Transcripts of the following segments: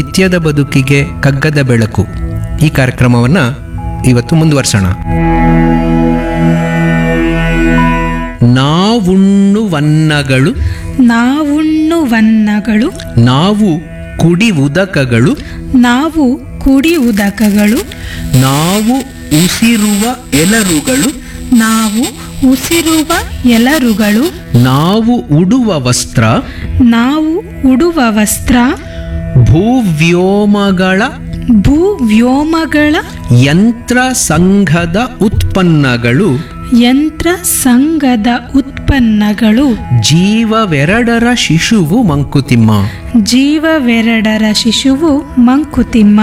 ನಿತ್ಯದ ಬದುಕಿಗೆ ಕಗ್ಗದ ಬೆಳಕು ಈ ಕಾರ್ಯಕ್ರಮವನ್ನು ಇವತ್ತು ಮುಂದುವರ್ಸೋಣ ನಾವುಣ್ಣುವನ್ನಗಳು ನಾವುಣ್ಣುವನ್ನಗಳು ನಾವು ಕುಡಿವುದಕಗಳು ನಾವು ಕುಡಿಯುವುದಕಗಳು ನಾವು ಉಸಿರುವ ಎಲರುಗಳು ನಾವು ಉಸಿರುವ ಎಲರುಗಳು ನಾವು ಉಡುವ ವಸ್ತ್ರ ನಾವು ಉಡುವ ವಸ್ತ್ರ ಭೂವ್ಯೋಮಗಳ ಭೂವ್ಯೋಮಗಳ ಯಂತ್ರ ಸಂಘದ ಉತ್ಪನ್ನಗಳು ಯಂತ್ರ ಸಂಘದ ಉತ್ಪನ್ನಗಳು ಜೀವವೆರಡರ ಶಿಶುವು ಮಂಕುತಿಮ್ಮ ಜೀವವೆರಡರ ಶಿಶುವು ಮಂಕುತಿಮ್ಮ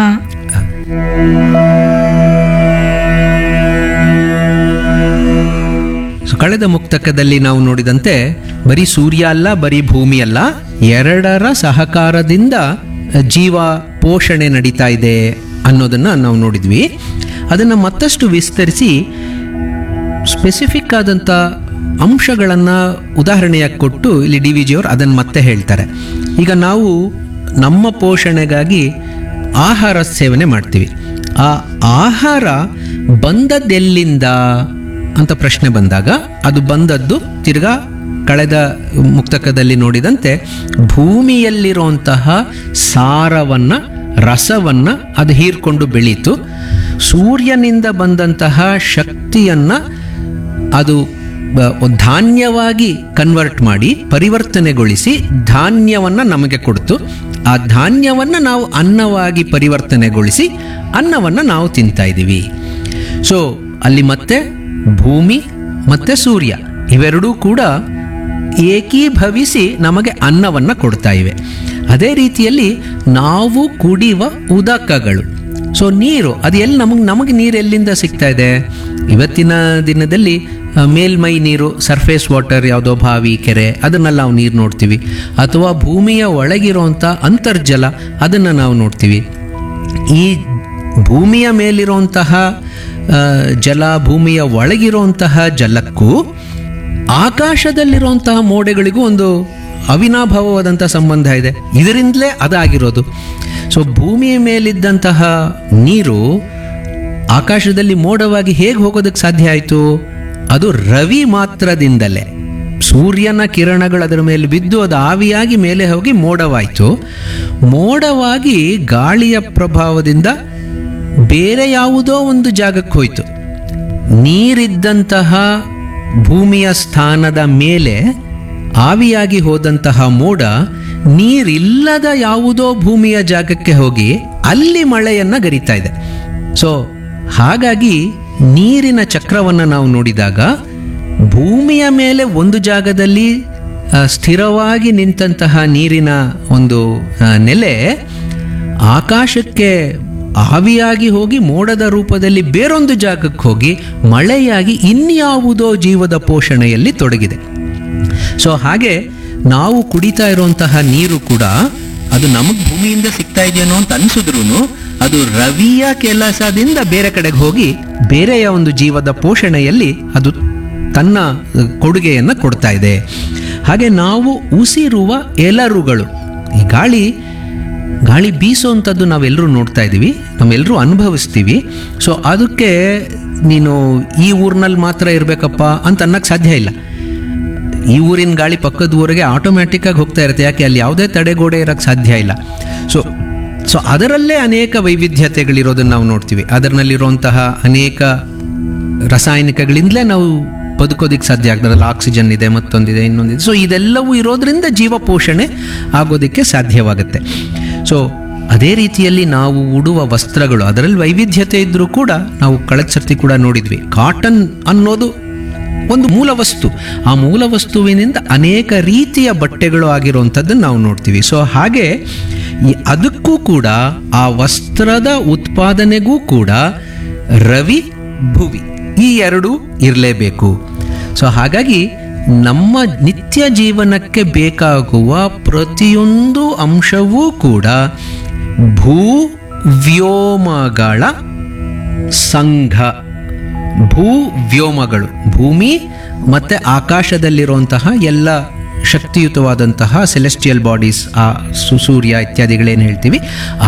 ಸೊ, ಕಳೆದ ಮುಕ್ತಕದಲ್ಲಿ ನಾವು ನೋಡಿದಂತೆ ಬರೀ ಸೂರ್ಯ ಅಲ್ಲ ಬರೀ ಭೂಮಿ ಅಲ್ಲ ಎರಡರ ಸಹಕಾರದಿಂದ ಜೀವ ಪೋಷಣೆ ನಡೀತಾ ಇದೆ ಅನ್ನೋದನ್ನ ನಾವು ನೋಡಿದ್ವಿ ಅದನ್ನು ಮತ್ತಷ್ಟು ವಿಸ್ತರಿಸಿ ಸ್ಪೆಸಿಫಿಕ್ ಆದಂಥ ಅಂಶಗಳನ್ನು ಉದಾಹರಣೆಯಾಗಿ ಕೊಟ್ಟು ಇಲ್ಲಿ ಡಿ ವಿ ಜಿಯವರು ಅದನ್ನು ಮತ್ತೆ ಹೇಳ್ತಾರೆ ಈಗ ನಾವು ನಮ್ಮ ಪೋಷಣೆಗಾಗಿ ಆಹಾರ ಸೇವನೆ ಮಾಡ್ತೀವಿ ಆ ಆಹಾರ ಬಂದದ್ದೆಲ್ಲಿಂದ ಅಂತ ಪ್ರಶ್ನೆ ಬಂದಾಗ ಅದು ಬಂದದ್ದು ತಿರ್ಗಾ ಕಳೆದ ಮುಕ್ತಕದಲ್ಲಿ ನೋಡಿದಂತೆ ಭೂಮಿಯಲ್ಲಿರುವಂತಹ ಸಾರವನ್ನು ರಸವನ್ನು ಅದು ಹೀರ್ಕೊಂಡು ಬೆಳೀತು ಸೂರ್ಯನಿಂದ ಬಂದಂತಹ ಶಕ್ತಿಯನ್ನು ಅದು ಬ- ಒಂದು ಧಾನ್ಯವಾಗಿ ಕನ್ವರ್ಟ್ ಮಾಡಿ ಪರಿವರ್ತನೆಗೊಳಿಸಿ ಧಾನ್ಯವನ್ನು ನಮಗೆ ಕೊಡ್ತು ಆ ಧಾನ್ಯವನ್ನು ನಾವು ಅನ್ನವಾಗಿ ಪರಿವರ್ತನೆಗೊಳಿಸಿ ಅನ್ನವನ್ನು ನಾವು ತಿಂತಾ ಇದ್ದೀವಿ ಸೊ ಅಲ್ಲಿ ಮತ್ತೆ ಭೂಮಿ ಮತ್ತೆ ಸೂರ್ಯ ಇವೆರಡೂ ಕೂಡ ಏಕೀಭವಿಸಿ ನಮಗೆ ಅನ್ನವನ್ನು ಕೊಡ್ತಾ ಇವೆ ಅದೇ ರೀತಿಯಲ್ಲಿ ನಾವು ಕುಡಿಯುವ ಉದಕಗಳು ಸೊ ನೀರು ಅದು ಎಲ್ಲಿ ನಮಗೆ ನಮಗೆ ನೀರು ಎಲ್ಲಿಂದ ಸಿಗ್ತಾ ಇದೆ ಇವತ್ತಿನ ದಿನದಲ್ಲಿ ಆ, ಮೇಲ್ಮೈ ನೀರು ಸರ್ಫೇಸ್ ವಾಟರ್ ಯಾವುದೋ ಬಾವಿ ಕೆರೆ ಅದನ್ನೆಲ್ಲ ನಾವು ನೀರು ನೋಡ್ತೀವಿ ಅಥವಾ ಭೂಮಿಯ ಒಳಗಿರುವಂಥ ಅಂತರ್ಜಲ ಅದನ್ನು ನಾವು ನೋಡ್ತೀವಿ ಈ ಭೂಮಿಯ ಮೇಲಿರುವಂತಹ ಆ, ಜಲ ಭೂಮಿಯ ಒಳಗಿರುವಂತಹ ಜಲಕ್ಕೂ ಆಕಾಶದಲ್ಲಿರುವಂತಹ ಮೋಡೆಗಳಿಗೂ ಒಂದು ಅವಿನಾಭಾವವಾದಂಥ ಸಂಬಂಧ ಇದೆ ಇದರಿಂದಲೇ ಅದಾಗಿರೋದು ಸೊ ಭೂಮಿಯ ಮೇಲಿದ್ದಂತಹ ನೀರು ಆಕಾಶದಲ್ಲಿ ಮೋಡವಾಗಿ ಹೇಗೆ ಹೋಗೋದಕ್ಕೆ ಸಾಧ್ಯ ಆಯಿತು ಅದು ರವಿ ಮಾತ್ರದಿಂದಲೇ ಸೂರ್ಯನ ಕಿರಣಗಳು ಅದರ ಮೇಲೆ ಬಿದ್ದು ಅದು ಆವಿಯಾಗಿ ಮೇಲೆ ಹೋಗಿ ಮೋಡವಾಯಿತು ಮೋಡವಾಗಿ ಗಾಳಿಯ ಪ್ರಭಾವದಿಂದ ಬೇರೆ ಯಾವುದೋ ಒಂದು ಜಾಗಕ್ಕೆ ಹೋಯಿತು ನೀರಿದ್ದಂತಹ ಭೂಮಿಯ ಸ್ಥಾನದ ಮೇಲೆ ಆವಿಯಾಗಿ ಹೋದಂತಹ ಮೋಡ ನೀರಿಲ್ಲದ ಯಾವುದೋ ಭೂಮಿಯ ಜಾಗಕ್ಕೆ ಹೋಗಿ ಅಲ್ಲಿ ಮಳೆಯನ್ನ ಗರಿತಾ ಇದೆ ಸೊ ಹಾಗಾಗಿ ನೀರಿನ ಚಕ್ರವನ್ನು ನಾವು ನೋಡಿದಾಗ ಭೂಮಿಯ ಮೇಲೆ ಒಂದು ಜಾಗದಲ್ಲಿ ಆ, ಸ್ಥಿರವಾಗಿ ನಿಂತಹ ನೀರಿನ ಒಂದು ಆ, ನೆಲೆ ಆಕಾಶಕ್ಕೆ ಆವಿಯಾಗಿ ಹೋಗಿ ಮೋಡದ ರೂಪದಲ್ಲಿ ಬೇರೊಂದು ಜಾಗಕ್ಕೆ ಹೋಗಿ ಮಳೆಯಾಗಿ ಇನ್ಯಾವುದೋ ಜೀವದ ಪೋಷಣೆಯಲ್ಲಿ ತೊಡಗಿದೆ ಸೊ ಹಾಗೆ ನಾವು ಕುಡಿತಾ ಇರುವಂತಹ ನೀರು ಕೂಡ ಅದು ನಮಗೆ ಭೂಮಿಯಿಂದ ಸಿಗ್ತಾ ಇದೆಯೇನೋ ಅಂತ ಅನ್ಸಿದ್ರು ಅದು ರವಿಯ ಕೆಲಸದಿಂದ ಬೇರೆ ಕಡೆಗೆ ಹೋಗಿ ಬೇರೆಯ ಒಂದು ಜೀವದ ಪೋಷಣೆಯಲ್ಲಿ ಅದು ತನ್ನ ಅಹ್, ಕೊಡುಗೆಯನ್ನು ಕೊಡ್ತಾ ಇದೆ ಹಾಗೆ ನಾವು ಉಸಿರುವ ಎಲರುಗಳು ಈ ಗಾಳಿ ಗಾಳಿ ಬೀಸುವಂಥದ್ದು ನಾವೆಲ್ಲರೂ ನೋಡ್ತಾ ಇದ್ದೀವಿ ನಾವೆಲ್ಲರೂ ಅನುಭವಿಸ್ತೀವಿ ಸೊ ಅದಕ್ಕೆ ನೀನು ಈ ಊರಿನಲ್ಲಿ ಮಾತ್ರ ಇರಬೇಕಪ್ಪ ಅಂತ ಅನ್ನಕ್ಕೆ ಸಾಧ್ಯ ಇಲ್ಲ ಈ ಊರಿನ ಗಾಳಿ ಪಕ್ಕದ ಊರಿಗೆ ಆಟೋಮ್ಯಾಟಿಕ್ಕಾಗಿ ಹೋಗ್ತಾ ಇರುತ್ತೆ ಯಾಕೆ ಅಲ್ಲಿ ಯಾವುದೇ ತಡೆಗೋಡೆ ಇರೋಕ್ಕೆ ಸಾಧ್ಯ ಇಲ್ಲ ಸೊ ಸೊ ಅದರಲ್ಲೇ ಅನೇಕ ವೈವಿಧ್ಯತೆಗಳಿರೋದನ್ನು ನಾವು ನೋಡ್ತೀವಿ ಅದರಲ್ಲಿರುವಂತಹ ಅನೇಕ ರಾಸಾಯನಿಕಗಳಿಂದಲೇ ನಾವು ಬದುಕೋದಿಕ್ಕೆ ಸಾಧ್ಯ ಆಗ್ತದೆ ಅದ್ರಲ್ಲಿ ಆಕ್ಸಿಜನ್ ಇದೆ ಮತ್ತೊಂದಿದೆ ಇನ್ನೊಂದಿದೆ ಸೊ ಇದೆಲ್ಲವೂ ಇರೋದ್ರಿಂದ ಜೀವ ಪೋಷಣೆ ಆಗೋದಕ್ಕೆ ಸಾಧ್ಯವಾಗುತ್ತೆ ಸೊ ಅದೇ ರೀತಿಯಲ್ಲಿ ನಾವು ಉಡುವ ವಸ್ತ್ರಗಳು ಅದರಲ್ಲಿ ವೈವಿಧ್ಯತೆ ಇದ್ದರೂ ಕೂಡ ನಾವು ಕಳೆದ ಸರ್ತಿ ಕೂಡ ನೋಡಿದ್ವಿ ಕಾಟನ್ ಅನ್ನೋದು ಒಂದು ಮೂಲ ವಸ್ತು ಆ ಮೂಲ ವಸ್ತುವಿನಿಂದ ಅನೇಕ ರೀತಿಯ ಬಟ್ಟೆಗಳು ಆಗಿರುವಂಥದ್ದನ್ನು ನಾವು ನೋಡ್ತೀವಿ ಸೊ ಹಾಗೆ ಈ ಅದಕ್ಕೂ ಕೂಡ ಆ ವಸ್ತ್ರದ ಉತ್ಪಾದನೆಗೂ ಕೂಡ ರವಿ ಭುವಿ ಈ ಎರಡೂ ಇರಲೇಬೇಕು ಸೊ ಹಾಗಾಗಿ ನಮ್ಮ ನಿತ್ಯ ಜೀವನಕ್ಕೆ ಬೇಕಾಗುವ ಪ್ರತಿಯೊಂದು ಅಂಶವೂ ಕೂಡ ಭೂ ವ್ಯೋಮಗಳ ಸಂಘ ಭೂ ವ್ಯೋಮಗಳು ಭೂಮಿ ಮತ್ತೆ ಆಕಾಶದಲ್ಲಿರುವಂತಹ ಎಲ್ಲ ಶಕ್ತಿಯುತವಾದಂತಹ ಸೆಲೆಸ್ಟಿಯಲ್ ಬಾಡೀಸ್ ಆ ಸು- ಸೂರ್ಯ ಇತ್ಯಾದಿಗಳೇನು ಹೇಳ್ತೀವಿ